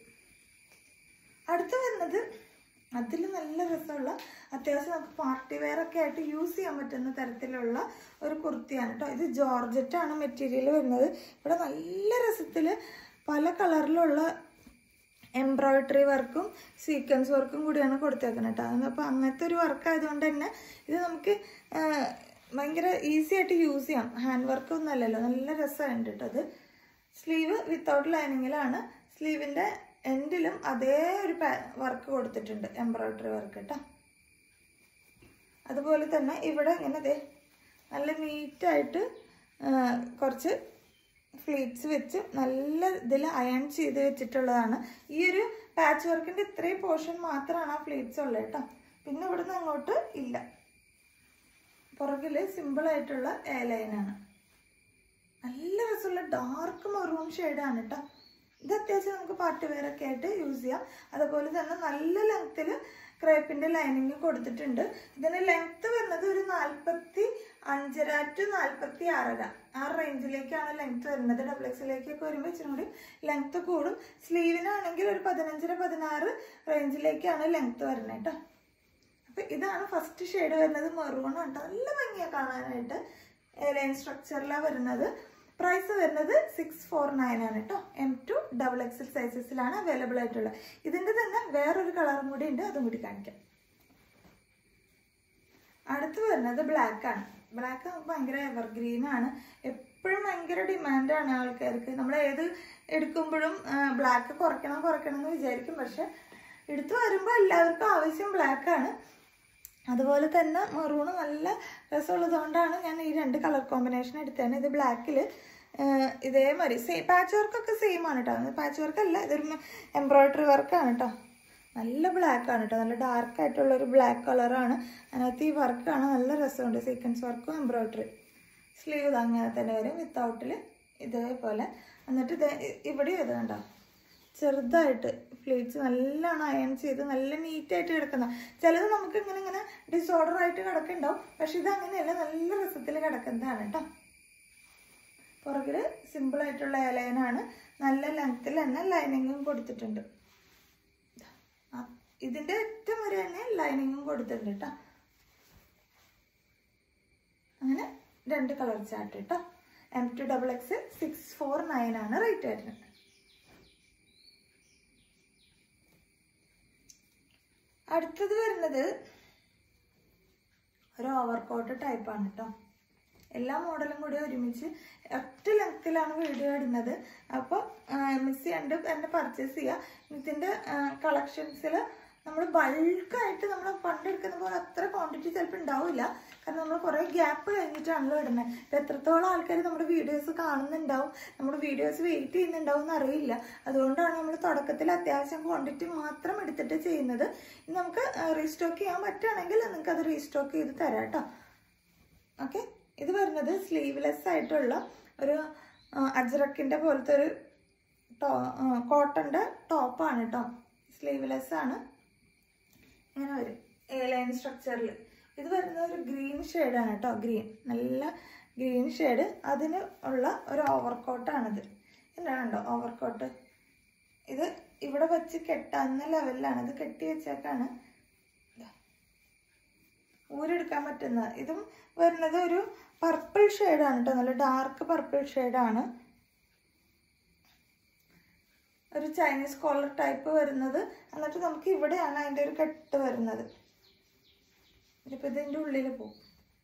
അടുത്ത് വരുന്നത് അതിൽ നല്ല രസമുള്ള അത്യാവശ്യം നമുക്ക് പാർട്ടി വെയർ ഒക്കെ ആയിട്ട് യൂസ് ചെയ്യാൻ പറ്റുന്ന തരത്തിലുള്ള ഒരു കുർത്തിയാണ് കേട്ടോ ഇത് ജോർജറ്റാണ് മെറ്റീരിയൽ വരുന്നത് ഇവിടെ നല്ല രസത്തിൽ പല കളറിലുള്ള എംബ്രോയിഡറി വർക്കും സീക്വൻസ് വർക്കും കൂടിയാണ് കൊടുത്തേക്കുന്നത് കേട്ടോ അപ്പോൾ അങ്ങനത്തെ ഒരു വർക്ക് ആയതുകൊണ്ട് തന്നെ ഇത് നമുക്ക് ആ, ഭയങ്കര ഈസി ആയിട്ട് യൂസ് ചെയ്യാം ഹാൻഡ് വർക്ക് ഒന്നും അല്ലല്ലോ നല്ല രസമുണ്ട് കേട്ടോ അത് സ്ലീവ് വിത്തൗട്ട് ലൈനിങ്ങിലാണ് സ്ലീവിൻ്റെ എൻഡിലും അതേ ഒരു വർക്ക് കൊടുത്തിട്ടുണ്ട് എംബ്രോയിഡറി വർക്ക് കേട്ടോ അതുപോലെ തന്നെ ഇവിടെ ഇങ്ങനെ ദേ നല്ല നീറ്റായിട്ട് കുറച്ച് ഫ്ലീറ്റ്സ് വെച്ച് നല്ല ഇതിൽ അയൺ ചെയ്ത് വെച്ചിട്ടുള്ളതാണ് ഈ ഒരു പാച്ച് വർക്കിൻ്റെ ഇത്രയും പോർഷൻ മാത്രമാണ് ആ ഫ്ലീറ്റ്സ് ഉള്ളത് കേട്ടോ പിന്നെ ഇവിടുന്ന് അങ്ങോട്ട് ഇല്ല പുറകിൽ സിമ്പിളായിട്ടുള്ള എ ലൈനാണ് നല്ല രസമുള്ള ഡാർക്ക് മെറൂൺ ഷെയ്ഡാണ് കേട്ടോ ഇത് അത്യാവശ്യം നമുക്ക് പാർട്ടി വെയർ ഒക്കെ ആയിട്ട് യൂസ് ചെയ്യാം അതുപോലെ തന്നെ നല്ല ലെങ്ത്തിൽ ക്രേപ്പിന്റെ ലൈനിങ് കൊടുത്തിട്ടുണ്ട് ഇതിന് ലെങ്ത് വരുന്നത് ഒരു നാൽപ്പത്തി അഞ്ചര ടു നാൽപ്പത്തി ആറര ആ റേഞ്ചിലേക്കാണ് ലെങ്ത് വരുന്നത് ഡബിൾ എക്സിലേക്കൊക്കെ വരുമ്പോൾ ഇച്ചിരി കൂടി ലെങ്ത് കൂടും സ്ലീവിനാണെങ്കിൽ ഒരു പതിനഞ്ചര പതിനാറ് റേഞ്ചിലേക്കാണ് ലെങ്ത് വരുന്നത് കേട്ടോ അപ്പൊ ഇതാണ് ഫസ്റ്റ് ഷെയ്ഡ് വരുന്നത് മെറൂൺ ഉണ്ട് നല്ല ഭംഗിയാണ് കാണാനായിട്ട് ലൈൻ സ്ട്രക്ചറിലാണ് വരുന്നത് പ്രൈസ് വരുന്നത് സിക്സ് ഫോർ നയൻ ആണ് കേട്ടോ എം ടു ഡബിൾ എക്സൽ സൈസസിലാണ് അവൈലബിൾ ആയിട്ടുള്ളത് ഇതിൻ്റെ തന്നെ വേറൊരു കളറും കൂടി ഉണ്ട് അതും കൂടി കാണിക്കാം അടുത്ത് വരുന്നത് ബ്ലാക്ക് ആണ് ബ്ലാക്ക് ഭയങ്കര എവർഗ്രീൻ ആണ് എപ്പോഴും ഭയങ്കര ഡിമാൻഡാണ് ആൾക്കാർക്ക് നമ്മൾ ഏത് എടുക്കുമ്പോഴും ബ്ലാക്ക് കുറയ്ക്കണം കുറയ്ക്കണം എന്ന് വിചാരിക്കും പക്ഷെ എടുത്തു വരുമ്പോൾ എല്ലാവർക്കും ആവശ്യം ബ്ലാക്ക് ആണ് അതുപോലെ തന്നെ മെറൂണ് നല്ല രസമുള്ളതുകൊണ്ടാണ് ഞാൻ ഈ രണ്ട് കളർ കോമ്പിനേഷൻ എടുത്തതാണ് ഇത് ബ്ലാക്കിൽ ഇതേമാതിരി സെയിം പാച്ച് വർക്കൊക്കെ സെയിം ആണ് കേട്ടോ പാച്ച് വർക്ക് അല്ല ഇതൊരു എംബ്രോയിഡറി വർക്കാണ് കേട്ടോ നല്ല ബ്ലാക്ക് ആണ് കേട്ടോ നല്ല ഡാർക്ക് ആയിട്ടുള്ള ഒരു ബ്ലാക്ക് കളറാണ് അതിനകത്ത് ഈ വർക്കാണ് നല്ല രസമുണ്ട് സീക്വൻസ് വർക്കും എംബ്രോയിഡറി സ്ലീവ് അങ്ങനെ തന്നെ വരും വിത്തൗട്ടിൽ ഇതേപോലെ എന്നിട്ട് ഇത് ഇവിടെ ഇത് കണ്ടോ ചെറുതായിട്ട് പ്ലേറ്റ്സ് നല്ലോണം അയൺ ചെയ്ത് നല്ല നീറ്റായിട്ട് കിടക്കുന്ന ചിലത് നമുക്ക് ഇങ്ങനെ ഇങ്ങനെ ഡിസോർഡർ ആയിട്ട് കിടക്കുന്നുണ്ടാവും പക്ഷെ ഇത് അങ്ങനെയല്ല നല്ല രസത്തിൽ കിടക്കുന്നതാണ് കേട്ടോ പുറകിൽ സിമ്പിൾ ആയിട്ടുള്ള ലൈനാണ് നല്ല ലെങ്ത്തിൽ തന്നെ ലൈനിങ്ങും കൊടുത്തിട്ടുണ്ട് ആ, ഇതിന്റെ ഏറ്റവും വരെ തന്നെ ലൈനിങ്ങും കൊടുത്തിട്ടുണ്ട് കേട്ടോ അങ്ങനെ രണ്ട് കളർ ചാർട്ട് കേട്ടോ M to double X six four nine ആണ് റേറ്റ് വരുന്നത് അടുത്തത് വരുന്നത് ഒരു ഓവർകോട്ട് ടൈപ്പാണ് കേട്ടോ എല്ലാ മോഡലും കൂടി ഒരുമിച്ച് ഒറ്റ ലെങ്ത്തിലാണ് വീഡിയോ ഇടുന്നത് അപ്പോൾ മിസ് ചെയ്യാണ്ട് തന്നെ പർച്ചേസ് ചെയ്യുക ഇതിൻ്റെ കളക്ഷൻസിൽ നമ്മൾ ബൾക്കായിട്ട് നമ്മൾ പണ്ടെടുക്കുന്ന പോലെ അത്ര ക്വാണ്ടിറ്റി ചിലപ്പോൾ ഉണ്ടാവില്ല കാരണം നമ്മൾ കുറേ ഗ്യാപ്പ് കഴിഞ്ഞിട്ടാണല്ലോ ഇടുന്നത് ഇപ്പം എത്രത്തോളം ആൾക്കാർ നമ്മുടെ വീഡിയോസ് കാണുന്നുണ്ടാവും നമ്മുടെ വീഡിയോസ് വെയിറ്റ് ചെയ്യുന്നുണ്ടാവും എന്ന് അറിയില്ല അതുകൊണ്ടാണ് നമ്മൾ തുടക്കത്തിൽ അത്യാവശ്യം ക്വാണ്ടിറ്റി മാത്രം എടുത്തിട്ട് ചെയ്യുന്നത് ഇനി നമുക്ക് റീസ്റ്റോക്ക് ചെയ്യാൻ പറ്റുകയാണെങ്കിൽ നിങ്ങൾക്ക് അത് റീസ്റ്റോക്ക് ചെയ്ത് തരാം കേട്ടോ ഓക്കെ ഇത് വരുന്നത് സ്ലീവ്ലെസ് ആയിട്ടുള്ള ഒരു അജ്രക്കിൻ്റെ പോലത്തെ ഒരു ടോ കോട്ടൻ്റെ ടോപ്പാണ് കേട്ടോ സ്ലീവ്ലെസ് ആണ് ഇങ്ങനെ വരും എ ലൈൻ സ്ട്രക്ചറിൽ ഇത് വരുന്നത് ഒരു ഗ്രീൻ ഷെയ്ഡാണ് കേട്ടോ ഗ്രീൻ നല്ല ഗ്രീൻ ഷെയ്ഡ് അതിന് ഉള്ള ഒരു ഓവർകോട്ടാണിത് എന്താണ് കേട്ടോ ഓവർകോട്ട് ഇത് ഇവിടെ വെച്ച് കെട്ടാവുന്ന ലെവലിലാണ് ഇത് കെട്ടി വെച്ചേക്കാണ് ഊരെടുക്കാൻ പറ്റുന്ന ഇതും വരുന്നത് ഒരു പർപ്പിൾ ഷെയ്ഡാണ് കേട്ടോ നല്ല ഡാർക്ക് പർപ്പിൾ ഷെയ്ഡാണ് ഒരു ചൈനീസ് കോളർ ടൈപ്പ് വരുന്നത് എന്നിട്ട് നമുക്ക് ഇവിടെയാണ് അതിൻ്റെ ഒരു കെട്ട് വരുന്നത് ഇനിയിപ്പോൾ ഇതിൻ്റെ ഉള്ളിൽ പോകും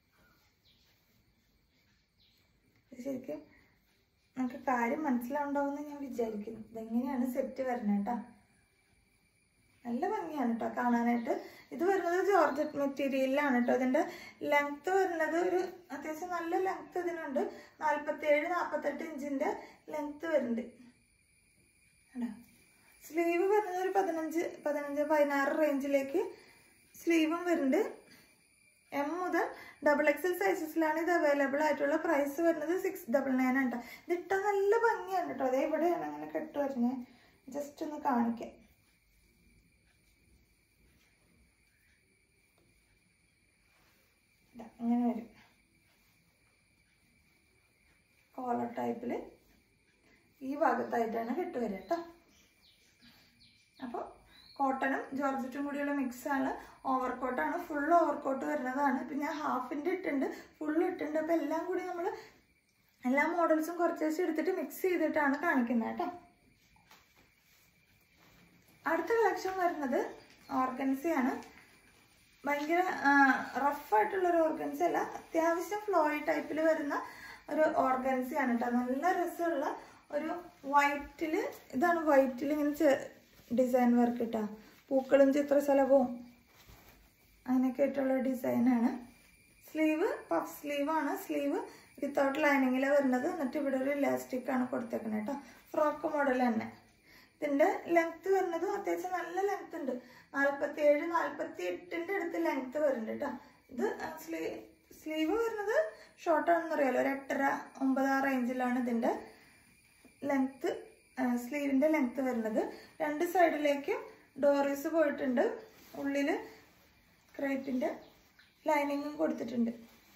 ഇത് ശരിക്കും നമുക്ക് കാര്യം മനസ്സിലാവുണ്ടാവുമെന്ന് ഞാൻ വിചാരിക്കുന്നു ഇതെങ്ങനെയാണ് സെറ്റ് വരുന്നത് കേട്ടോ നല്ല ഭംഗിയാണ് കേട്ടോ കാണാനായിട്ട് ഇത് വരുന്നത് ജോർജറ്റ് മെറ്റീരിയലിലാണ് കേട്ടോ ഇതിൻ്റെ ലെങ്ത്ത് വരുന്നത് ഒരു അത്യാവശ്യം നല്ല ലെങ്ത്ത് ഇതിനുണ്ട് നാൽപ്പത്തേഴ് നാൽപ്പത്തെട്ട് ഇഞ്ചിൻ്റെ ലെങ്ത്ത് വരുന്നുണ്ട് കണ്ടോ സ്ലീവ് വരുന്നത് ഒരു പതിനഞ്ച് പതിനഞ്ച് പതിനാറ് റേഞ്ചിലേക്ക് സ്ലീവും വരുന്നുണ്ട് എം മുതൽ ഡബിൾ എക്സൽ സൈസസിലാണ് ഇത് അവൈലബിൾ ആയിട്ടുള്ള പ്രൈസ് വരുന്നത് സിക്സ് ഡബിൾ നയൻ ആണ് കേട്ടോ ഇതിട്ടാൽ നല്ല ഭംഗിയാണ് കേട്ടോ അതേ ഇവിടെയാണ് അങ്ങനെ കെട്ട് വരുന്നത് ജസ്റ്റ് ഒന്ന് കാണിക്കാം ദാ ഇങ്ങനെ വരും കോളർ ടൈപ്പിൽ ഈ ഭാഗത്തായിട്ടാണ് കെട്ട് വരിക കേട്ടോ അപ്പോൾ കോട്ടണും ജോർജറ്റും കൂടിയുള്ള മിക്സാണ് ഓവർ കോട്ടാണ് ഫുൾ ഓവർ കോട്ട് വരുന്നതാണ് ഇപ്പം ഞാൻ ഹാഫിൻ്റെ ഇട്ടുണ്ട് ഫുൾ ഇട്ടുണ്ട് അപ്പോൾ എല്ലാം കൂടി നമ്മൾ എല്ലാ മോഡൽസും കുറച്ച് ദിവസം എടുത്തിട്ട് മിക്സ് ചെയ്തിട്ടാണ് കാണിക്കുന്നത് കേട്ടോ അടുത്ത കളക്ഷൻ വരുന്നത് ഓർഗൻസിയാണ് ഭയങ്കര റഫായിട്ടുള്ളൊരു ഓർഗൻസി അല്ല അത്യാവശ്യം ഫ്ലോയി ടൈപ്പിൽ വരുന്ന ഒരു ഓർഗൻസിയാണ് കേട്ടോ നല്ല രസമുള്ള ഒരു വൈറ്റിൽ ഇതാണ് വൈറ്റിൽ ഇങ്ങനെ ഡിസൈൻ വർക്ക് കേട്ടോ പൂക്കളും ചിത്രശലഭവും അങ്ങനെയൊക്കെ ആയിട്ടുള്ള ഡിസൈനാണ് സ്ലീവ് പഫ് സ്ലീവാണ് സ്ലീവ് വിത്തൗട്ട് ലൈനിങ്ങിൽ വരുന്നത് എന്നിട്ട് ഇവിടെ ഒരു ഇലാസ്റ്റിക് ആണ് കൊടുത്തേക്കുന്നത് കേട്ടോ ഫ്രോക്ക് മോഡൽ തന്നെ ഇതിൻ്റെ ലെങ്ത്ത് വരുന്നത് അത്യാവശ്യം നല്ല ലെങ്ത് ഉണ്ട് നാൽപ്പത്തി ഏഴ് നാൽപ്പത്തി എട്ടിൻ്റെ അടുത്ത് ലെങ്ത്ത് വരുന്നുണ്ട് കേട്ടോ ഇത് സ്ലീ സ്ലീവ് വരുന്നത് ഷോർട്ടാണെന്ന് അറിയാലോ ഒരു എട്ടര ഒമ്പത് ആ റേഞ്ചിലാണ് ഇതിൻ്റെ ലെങ്ത്ത് സ്ലീവിൻ്റെ ലെങ്ത്ത് വരുന്നത് രണ്ട് സൈഡിലേക്കും ഡോറീസ് പോയിട്ടുണ്ട് ഉള്ളിൽ ക്രേപ്പിൻ്റെ ലൈനിങ്ങും കൊടുത്തിട്ടുണ്ട്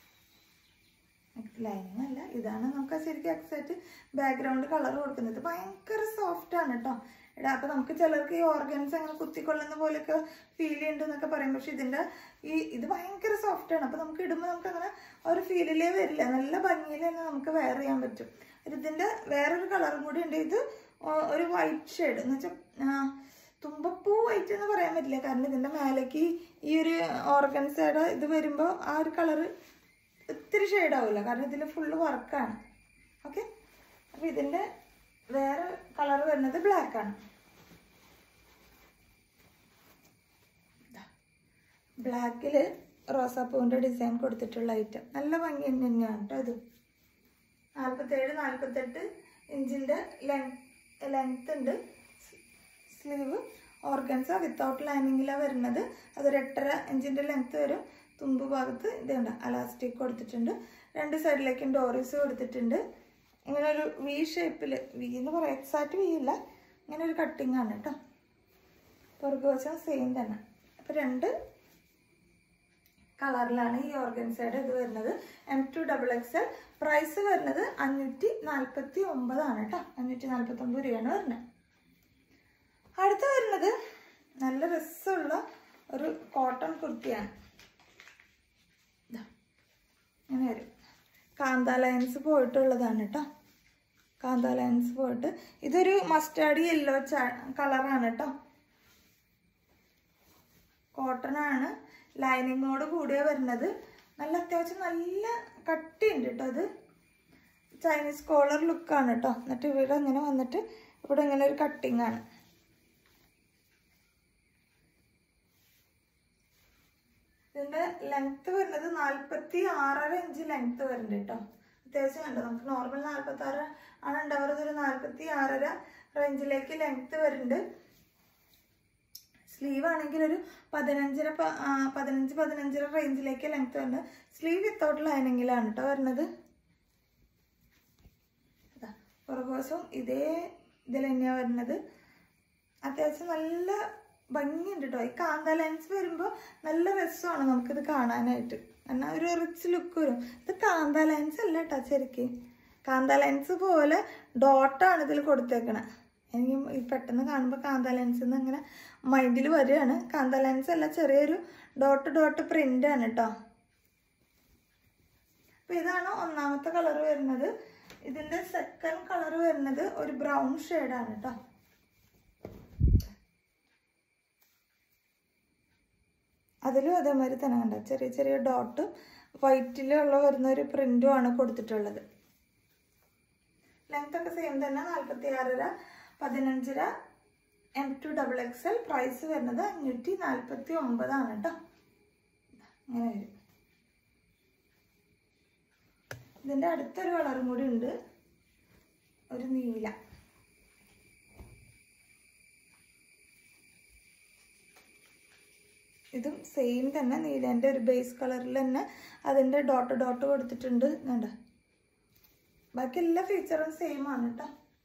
ലൈനിങ് അല്ല ഇതാണ് നമുക്ക് ശരിക്കും എക്സാക്റ്റ് ബാക്ക്ഗ്രൗണ്ട് കളർ കൊടുക്കുന്നത് ഭയങ്കര സോഫ്റ്റ് ആണ് കേട്ടോ ഇടാം അപ്പോൾ നമുക്ക് ചിലർക്ക് ഈ ഓർഗൻസ് അങ്ങനെ കുത്തിക്കൊള്ളുന്ന പോലെയൊക്കെ ഫീൽ ചെയ്യുന്നുണ്ട് എന്നൊക്കെ പറയും പക്ഷെ ഇതിൻ്റെ ഈ ഇത് ഭയങ്കര സോഫ്റ്റ് ആണ് അപ്പോൾ നമുക്ക് ഇടുമ്പോൾ നമുക്ക് അങ്ങനെ ഒരു ഫീലിലേ വരില്ല നല്ല ഭംഗിയിൽ തന്നെ നമുക്ക് വെയർ ചെയ്യാൻ പറ്റും ഇതിൻ്റെ വേറൊരു കളറും കൂടി ഉണ്ട് ഇത് ഒ- ഒരു വൈറ്റ് ഷെയ്ഡ് എന്ന് വെച്ചാൽ തുമ്പപ്പൂ വൈറ്റ് എന്ന് പറയാൻ പറ്റില്ല കാരണം ഇതിൻ്റെ മേലേക്ക് ഈ ഒരു ഓർഗൻസയുടെ ഇത് വരുമ്പോൾ ആ ഒരു കളറ് ഒത്തിരി ഷെയ്ഡ് ആവില്ല കാരണം ഇതിൽ ഫുള്ള് വർക്കാണ് ഓക്കെ അപ്പോൾ ഇതിൻ്റെ വേറെ കളർ വരുന്നത് ബ്ലാക്ക് ആണ് ബ്ലാക്കിൽ റോസാപ്പൂവിൻ്റെ ഡിസൈൻ കൊടുത്തിട്ടുള്ള ഐറ്റം നല്ല ഭംഗി തന്നെയാണ് കേട്ടോ ഇത് നാൽപ്പത്തേഴ് നാൽപ്പത്തെട്ട് ഇഞ്ചിൻ്റെ ലെങ് ലെങ്ത് ഉണ്ട് സ്ലീവ് ഓർഗൻസ വിത്തൗട്ട് ലൈനിങ്ങിലാണ് വരുന്നത് അതൊരു എട്ടര ഇഞ്ചിൻ്റെ ലെങ്ത് വരും തുമ്പ് ഭാഗത്ത് ഇതുണ്ട് അലാസ്റ്റിക് കൊടുത്തിട്ടുണ്ട് രണ്ട് സൈഡിലേക്കും ഡോറീസ് കൊടുത്തിട്ടുണ്ട് ഇങ്ങനെ ഒരു വി ഷേപ്പിൽ വി എന്ന് പറയാം എക്സാക്റ്റ് വി ഇല്ല ഇങ്ങനെ ഒരു കട്ടിങ് ആണ് കേട്ടോ പുറകുവശം സെയിം തന്നെ അപ്പോൾ രണ്ട് കളറിലാണ് ഈ ഓർഗൻസയുടെ ഇത് വരുന്നത് M to double X L price വരുന്നത് അഞ്ഞൂറ്റി നാൽപ്പത്തി ഒമ്പതാണ് കേട്ടോ അഞ്ഞൂറ്റി നാൽപ്പത്തി ഒമ്പത് രൂപയാണ് വരുന്നത് അടുത്ത വരുന്നത് നല്ല രസമുള്ള ഒരു കോട്ടൺ കുർത്തിയാണ് ദാ, ഇങ്ങനെ വരും കാന്ത ലൈൻസ് പോയിട്ടുള്ളതാണ് കേട്ടോ കാന്ത ലൈൻസ് പോയിട്ട് ഇതൊരു മസ്റ്റാർഡ് യെല്ലോ കളറാണ് കേട്ടോ കോട്ടൺ ആണ് ലൈനിങ്ങോട് കൂടിയാണ് വരുന്നത് നല്ല അത്യാവശ്യം നല്ല കട്ടിയുണ്ട് കേട്ടോ അത് ചൈനീസ് കോളർ ലുക്കാണ് കേട്ടോ എന്നിട്ട് ഇവിടെ ഇങ്ങനെ വന്നിട്ട് ഇവിടെ ഇങ്ങനെ ഒരു കട്ടിങ് ആണ് ഇതിന്റെ ലെങ്ത് വരുന്നത് നാൽപ്പത്തി ആറര ഇഞ്ച് ലെങ്ത് വരുന്നുണ്ട് കേട്ടോ അത്യാവശ്യം കണ്ടോ നമുക്ക് നോർമൽ നാൽപ്പത്തി ആറ് ആണ് ഉണ്ടാവുന്നത് ഒരു നാൽപ്പത്തി ആറര റേഞ്ചിലേക്ക് ലെങ്ത് വരുന്നുണ്ട് സ്ലീവ് ആണെങ്കിൽ ഒരു പതിനഞ്ചര പ- ആ, പതിനഞ്ച് പതിനഞ്ചര റേഞ്ചിലേക്ക് ലെങ്ത് വരുന്നത് സ്ലീവ് വിത്തൗട്ട് ലൈനിങ്ങിലാണ് കേട്ടോ വരുന്നത് ഇതാ, പുറകുവശവും ഇതേ ഇതിൽ തന്നെയാണ് വരുന്നത് അത്യാവശ്യം നല്ല ഭംഗിയുണ്ട് കേട്ടോ ഈ കാന്ത ലെൻസ് വരുമ്പോൾ നല്ല രസമാണ് നമുക്കിത് കാണാനായിട്ട് എന്നാൽ ഒരു റിച്ച് ലുക്ക് വരും ഇത് കാന്ത ലെൻസ് അല്ല കേട്ടോ ശരിക്കും കാന്ത ലെൻസ് പോലെ ഡോട്ടാണ് ഇതിൽ കൊടുത്തേക്കണേ എനിക്ക് ഈ പെട്ടെന്ന് കാണുമ്പോൾ കാന്ത ലെൻസ് എന്ന് അങ്ങനെ മൈൻഡിൽ വരികയാണ് കാന്ത ലെൻസ് അല്ല ചെറിയൊരു ഡോട്ട് ഡോട്ട് പ്രിന്റ് ആണ് കേട്ടോ അപ്പൊ ഇതാണ് ഒന്നാമത്തെ കളർ വരുന്നത് ഇതിന്റെ സെക്കൻഡ് കളർ വരുന്നത് ഒരു ബ്രൗൺ ആണ് കേട്ടോ അതിലും അതേമാതിരി തന്നെ കണ്ട ചെറിയ ചെറിയ ഡോട്ടും വൈറ്റിലുള്ള വരുന്ന ഒരു പ്രിന്റും ആണ് കൊടുത്തിട്ടുള്ളത് ലെങ്ത് ഒക്കെ സെയിം തന്നെ നാൽപ്പത്തി ആറര പതിനഞ്ചര M to double X L price വരുന്നത് അഞ്ഞൂറ്റി നാൽപ്പത്തി ഒമ്പതാണ് കേട്ടോ അങ്ങനെ വരും ഇതിൻ്റെ അടുത്തൊരു കളറും കൂടി ഉണ്ട് ഒരു നീല ഇതും സെയിം തന്നെ നീലേൻ്റെ ഒരു ബേസ് കളറിൽ തന്നെ അതിൻ്റെ ഡോട്ട് ഡോട്ട് കൊടുത്തിട്ടുണ്ട് കണ്ട ബാക്കി എല്ലാ ഫീച്ചറും സെയിം ആണ് കേട്ടോ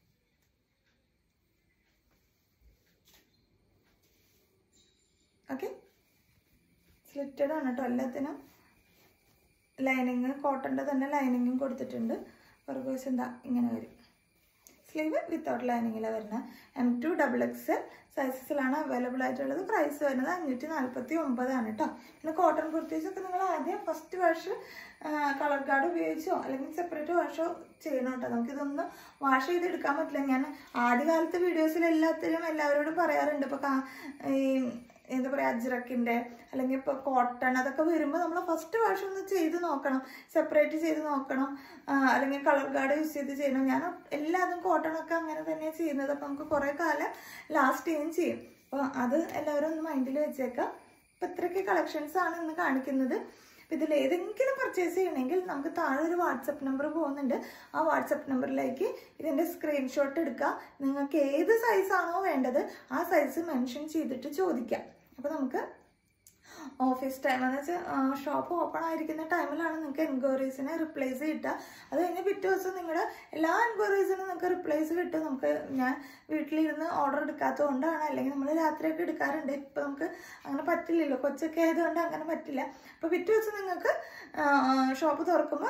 ഓക്കെ സ്ലിറ്റഡ് ആണ് കേട്ടോ എല്ലാത്തിനും ലൈനിങ് കോട്ടൻ്റെ തന്നെ ലൈനിങ്ങും കൊടുത്തിട്ടുണ്ട് പുറകുവശം എന്താ ഇങ്ങനെ വരും സ്ലീവ് വിത്തൗട്ട് ലൈനിങ്ങിലാണ് വരുന്നത് എം ടു ഡബിൾ എക്സ് സൈസസിലാണ് അവൈലബിൾ ആയിട്ടുള്ളത് പ്രൈസ് വരുന്നത് അഞ്ഞൂറ്റി നാൽപ്പത്തി ഒമ്പതാണ് കേട്ടോ പിന്നെ കോട്ടൺ കുർത്തീസ് ഒക്കെ നിങ്ങൾ ആദ്യം ഫസ്റ്റ് വാഷ് കളർ കാർഡ് ഉപയോഗിച്ചോ അല്ലെങ്കിൽ സെപ്പറേറ്റ് വാഷോ ചെയ്യണം കേട്ടോ നമുക്കിതൊന്നും വാഷ് ചെയ്തെടുക്കാൻ പറ്റില്ല ഞാൻ ആദ്യകാലത്തെ വീഡിയോസിൽ എല്ലാത്തിനും എല്ലാവരോടും പറയാറുണ്ട് ഇപ്പോൾ ഈ എന്താ പറയുക അജ്രക്കിൻ്റെ അല്ലെങ്കിൽ ഇപ്പോൾ കോട്ടൺ അതൊക്കെ വരുമ്പോൾ നമ്മൾ ഫസ്റ്റ് വാഷ് ഒന്ന് ചെയ്ത് നോക്കണം സെപ്പറേറ്റ് ചെയ്ത് നോക്കണം ആ, അല്ലെങ്കിൽ കളർ ഗാർഡ് യൂസ് ചെയ്ത് ചെയ്യണം ഞാൻ എല്ലാതും കോട്ടണൊക്കെ അങ്ങനെ തന്നെ ചെയ്യുന്നത് അപ്പോൾ നമുക്ക് കുറേ കാലം ലാസ്റ്റ് ചെയ്യും ചെയ്യും അപ്പോൾ അത് എല്ലാവരും ഒന്ന് മൈൻഡിൽ വെച്ചേക്കാം അപ്പോൾ ഇത്രയൊക്കെ കളക്ഷൻസ് ആണ് ഇന്ന് കാണിക്കുന്നത് അപ്പോൾ ഇതിൽ ഏതെങ്കിലും പർച്ചേസ് ചെയ്യണമെങ്കിൽ നമുക്ക് താഴെ ഒരു വാട്സപ്പ് നമ്പർ പോകുന്നുണ്ട് ആ വാട്സപ്പ് നമ്പറിലേക്ക് ഇതിൻ്റെ സ്ക്രീൻഷോട്ട് എടുക്കുക നിങ്ങൾക്ക് ഏത് സൈസാണോ വേണ്ടത് ആ സൈസ് മെൻഷൻ ചെയ്തിട്ട് ചോദിക്കാം അപ്പോൾ നമുക്ക് ഓഫീസ് ടൈം എന്ന് വെച്ചാൽ ഷോപ്പ് ഓപ്പൺ ആയിരിക്കുന്ന ടൈമിലാണ് നിങ്ങൾക്ക് എൻക്വയറീസിനെ റിപ്ലേസ് കിട്ടുക അത് കഴിഞ്ഞ് പിറ്റേ ദിവസം നിങ്ങളുടെ എല്ലാ എൻക്വയറീസിനും നിങ്ങൾക്ക് റിപ്ലേസ് കിട്ടും നമുക്ക് ഞാൻ വീട്ടിലിരുന്ന് ഓർഡർ എടുക്കാത്തത് കൊണ്ടാണ് അല്ലെങ്കിൽ നമ്മൾ രാത്രിയൊക്കെ എടുക്കാറുണ്ട് ഇപ്പം നമുക്ക് അങ്ങനെ പറ്റില്ലല്ലോ കൊച്ചൊക്കെ ആയതുകൊണ്ട് അങ്ങനെ പറ്റില്ല അപ്പോൾ പിറ്റേ ദിവസം നിങ്ങൾക്ക് ഷോപ്പ് തുറക്കുമ്പോൾ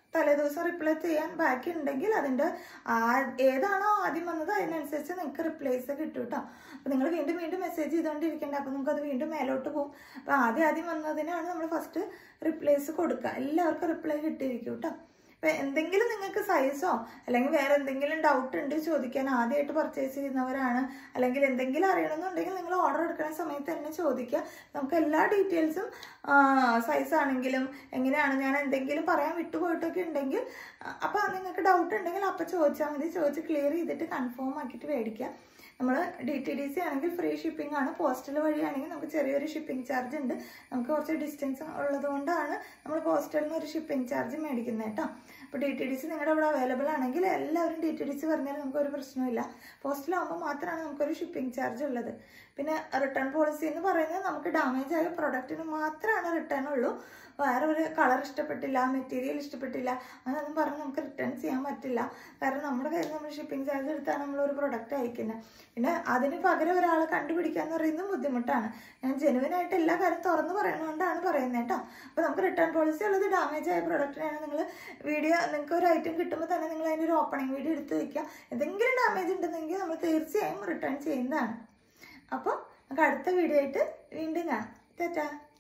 തലേദിവസം റിപ്ലൈ ചെയ്യാൻ ബാക്കി ഉണ്ടെങ്കിൽ അതിൻ്റെ ഏതാണോ ആദ്യം വന്നത് അതിനനുസരിച്ച് നിങ്ങൾക്ക് റിപ്ലൈസ് കിട്ടും കേട്ടോ അപ്പോൾ നിങ്ങൾ വീണ്ടും വീണ്ടും മെസ്സേജ് ചെയ്തുകൊണ്ടിരിക്കേണ്ട അപ്പോൾ നിങ്ങൾക്ക് അത് വീണ്ടും മേലോട്ട് പോകും അപ്പോൾ ആദ്യം ആദ്യം വന്നതിനാണ് നമ്മൾ ഫസ്റ്റ് റിപ്ലൈസ് കൊടുക്കുക എല്ലാവർക്കും റിപ്ലൈ കിട്ടിയിരിക്കും കേട്ടോ ഇപ്പം എന്തെങ്കിലും നിങ്ങൾക്ക് സൈസോ അല്ലെങ്കിൽ വേറെ എന്തെങ്കിലും ഡൗട്ട് ഉണ്ട് ചോദിക്കാൻ ആദ്യമായിട്ട് പർച്ചേസ് ചെയ്യുന്നവരാണ് അല്ലെങ്കിൽ എന്തെങ്കിലും അറിയണമെന്നുണ്ടെങ്കിൽ നിങ്ങൾ ഓർഡർ എടുക്കുന്ന സമയത്ത് തന്നെ ചോദിക്കുക നമുക്ക് എല്ലാ ഡീറ്റെയിൽസും സൈസ് ആണെങ്കിലും എങ്ങനെയാണ് ഞാൻ എന്തെങ്കിലും പറയാൻ വിട്ടുപോയിട്ടൊക്കെ ഉണ്ടെങ്കിൽ അപ്പോൾ നിങ്ങൾക്ക് ഡൗട്ട് ഉണ്ടെങ്കിൽ അപ്പോൾ ചോദിച്ചാൽ മതി ചോദിച്ച് ക്ലിയർ ചെയ്തിട്ട് കൺഫേം ആക്കിയിട്ട് മേടിക്കുക നമ്മൾ ഡി ടി ഡി സി ആണെങ്കിൽ ഫ്രീ ഷിപ്പിംഗ് ആണ് പോസ്റ്റൽ വഴിയാണെങ്കിൽ നമുക്ക് ചെറിയൊരു ഷിപ്പിംഗ് ചാർജ് ഉണ്ട് നമുക്ക് കുറച്ച് ഡിസ്റ്റൻസ് ഉള്ളത് കൊണ്ടാണ് നമ്മൾ പോസ്റ്റലിൽ നിന്ന് ഒരു ഷിപ്പിംഗ് ചാർജ് മേടിക്കുന്നത് കേട്ടോ അപ്പോൾ ഡി ടി ഡി സി നിങ്ങളുടെ അവിടെ അവൈലബിൾ ആണെങ്കിൽ എല്ലാവരും ഡി ടി ഡി സി പറഞ്ഞാൽ നമുക്കൊരു പ്രശ്നമില്ല പോസ്റ്റലാകുമ്പോൾ മാത്രമാണ് നമുക്കൊരു ഷിപ്പിംഗ് ചാർജ് ഉള്ളത് പിന്നെ റിട്ടേൺ പോളിസി എന്ന് പറയുന്നത് നമുക്ക് ഡാമേജ് ആയ പ്രൊഡക്റ്റിന് മാത്രമാണ് റിട്ടേൺ ഉള്ളൂ വേറെ ഒരു കളർ ഇഷ്ടപ്പെട്ടില്ല മെറ്റീരിയൽ ഇഷ്ടപ്പെട്ടില്ല അങ്ങനെയൊന്നും പറഞ്ഞ് നമുക്ക് റിട്ടേൺ ചെയ്യാൻ പറ്റില്ല കാരണം നമ്മുടെ കയ്യിൽ നമ്മൾ ഷിപ്പിംഗ് ചാർജ് എടുത്താണ് നമ്മൾ ഒരു പ്രൊഡക്റ്റ് അയക്കുന്നത് പിന്നെ അതിന് പകരം ഒരാളെ കണ്ടുപിടിക്കുക എന്ന് പറയുന്നത് ബുദ്ധിമുട്ടാണ് ഞാൻ ജെനുവിനായിട്ട് എല്ലാ കാര്യം തുറന്നു പറയുന്നതുകൊണ്ടാണ് പറയുന്നത് കേട്ടോ അപ്പോൾ നമുക്ക് റിട്ടേൺ പോളിസി ഉള്ളത് ഡാമേജ് ആയ പ്രൊഡക്റ്റിനാണ് നിങ്ങൾ വീഡിയോ നിങ്ങൾക്ക് ഒരു ഐറ്റം കിട്ടുമ്പോൾ തന്നെ നിങ്ങൾ അതിൻ്റെ ഒരു ഓപ്പണിംഗ് വീഡിയോ എടുത്ത് വയ്ക്കുക എന്തെങ്കിലും ഡാമേജ് ഉണ്ടെന്നെങ്കിൽ നമ്മൾ തീർച്ചയായും റിട്ടേൺ ചെയ്യുന്നതാണ് അപ്പോൾ നമുക്ക് അടുത്ത വീഡിയോ ആയിട്ട് വീണ്ടും കാണാം ടാറ്റാ